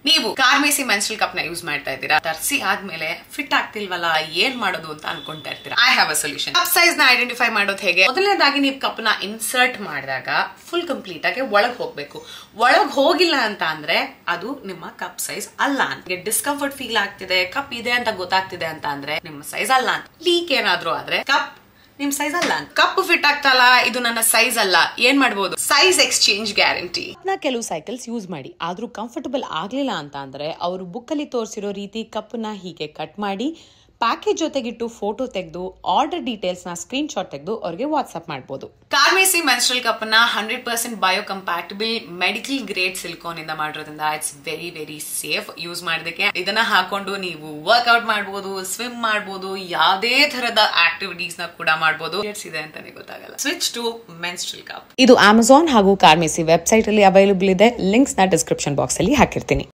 ನೀವು Carmesi menstrual cup ನ use ಮಾಡ್ತಾ ಇದ್ದೀರಾ ತರಿಸಿ ಆದ್ಮೇಲೆ ಫಿಟ್ ಆಗ್ತಿಲ್ವಲ್ಲ ಏನ್ ಮಾಡೋದು ಅಂತ ಅನ್ಕೊಂತಾ ಇರ್ತೀರಾ I have a solution cup size ನ ಐಡೆಂಟಿಫೈ ಮಾಡೋದು ಹೇಗೆ ಮೊದಲನೇದಾಗಿ ನೀವು ಕಪ್ ನ ಇನ್ಸರ್ಟ್ ಮಾಡಿದಾಗ ಫುಲ್ ಕಂಪ್ಲೀಟ್ ಆಗಿ ಒಳಗ್ ಹೋಗ್ಬೇಕು ಒಳಗ್ ಹೋಗಿಲ್ಲ ಅಂತ ಅಂದ್ರೆ ಅದು ನಿಮ್ಮ ಕಪ್ ಸೈಜ್ ಅಲ್ಲ ಅಂತ ಡಿಸ್ಕಂಫರ್ಟ್ ಫೀಲ್ ಆಗ್ತಿದೆ ಕಪ್ ಇದೆ ಅಂತ ಗೊತ್ತಾಗ್ತಿದೆ ಅಂತ ಅಂದ್ರೆ ನಿಮ್ಮ ಸೈಜ್ ಅಲ್ಲ ಅಂತ ಲೀಕ್ ಏನಾದ್ರೂ ಆದ್ರೆ ಕಪ್ ನಿಮ್ ಸೈಜ್ ಅಲ್ಲ ಅಂತ ಕಪ್ ಫಿಟ್ ಆಗ್ತಲ್ಲ ಇದು ನನ್ನ ಸೈಜ್ ಅಲ್ಲ ಏನ್ ಮಾಡ್ಬೋದು ಸೈಜ್ ಎಕ್ಸ್ಚೇಂಜ್ ಗ್ಯಾರಂಟಿ ನ ಕೆಲವು ಸೈಕಲ್ಸ್ ಯೂಸ್ ಮಾಡಿ ಆದ್ರೂ ಕಂಫರ್ಟಬಲ್ ಆಗ್ಲಿಲ್ಲ ಅಂತ ಅಂದ್ರೆ ಅವರು ಬುಕ್ ಅಲ್ಲಿ ತೋರಿಸಿರೋ ರೀತಿ ಕಪ್ನ ಹೀಗೆ ಕಟ್ ಮಾಡಿ ಪ್ಯಾಕೇಜ್ ಜೊತೆಗಿಟ್ಟು ಫೋಟೋ ತೆಗೆದು ಆರ್ಡರ್ ಡೀಟೇಲ್ಸ್ ನ ಸ್ಕ್ರೀನ್ ಶಾಟ್ ತೆಗೆದು ಅವ್ರಿಗೆ ವಾಟ್ಸ್ಆಪ್ ಮಾಡ್ಬೋದು ಕಾರ್ಮೇಸಿ ಮೆನ್ಸ್ಟ್ರಲ್ ಕಪ್ ನ hundred percent bio compatible medical grade silicone ಇಂದ ಮಾಡಿರೋದ್ರಿಂದ it's very very safe use ಮಾಡೋದಕ್ಕೆ ಇದನ್ನ ಹಾಕೊಂಡು ನೀವು ವರ್ಕ್ಔಟ್ ಮಾಡಬಹುದು ಸ್ವಿಮ್ ಮಾಡಬಹುದು ಯಾವುದೇ ತರದ ಆಕ್ಟಿವಿಟೀಸ್ ನ ಕೂಡ ಮಾಡಬಹುದು ಇದೆ ಅಂತಾನೆ ಗೊತ್ತಾಗಲ್ಲ ಸ್ವಿಚ್ ಟು ಮೆನ್ಸ್ಟ್ರಲ್ ಕಪ್ ಇದು ಅಮೆಝಾನ್ ಹಾಗೂ ಕಾರ್ಮೆಸಿ ವೆಬ್ಸೈಟ್ ಅಲ್ಲಿ ಅವೈಲಬಲ್ ಇದೆ ಲಿಂಕ್ಸ್ ನ ಡಿಸ್ಕ್ರಿಪ್ಷನ್ ಬಾಕ್ಸ್ ಅಲ್ಲಿ ಹಾಕಿರ್ತೀನಿ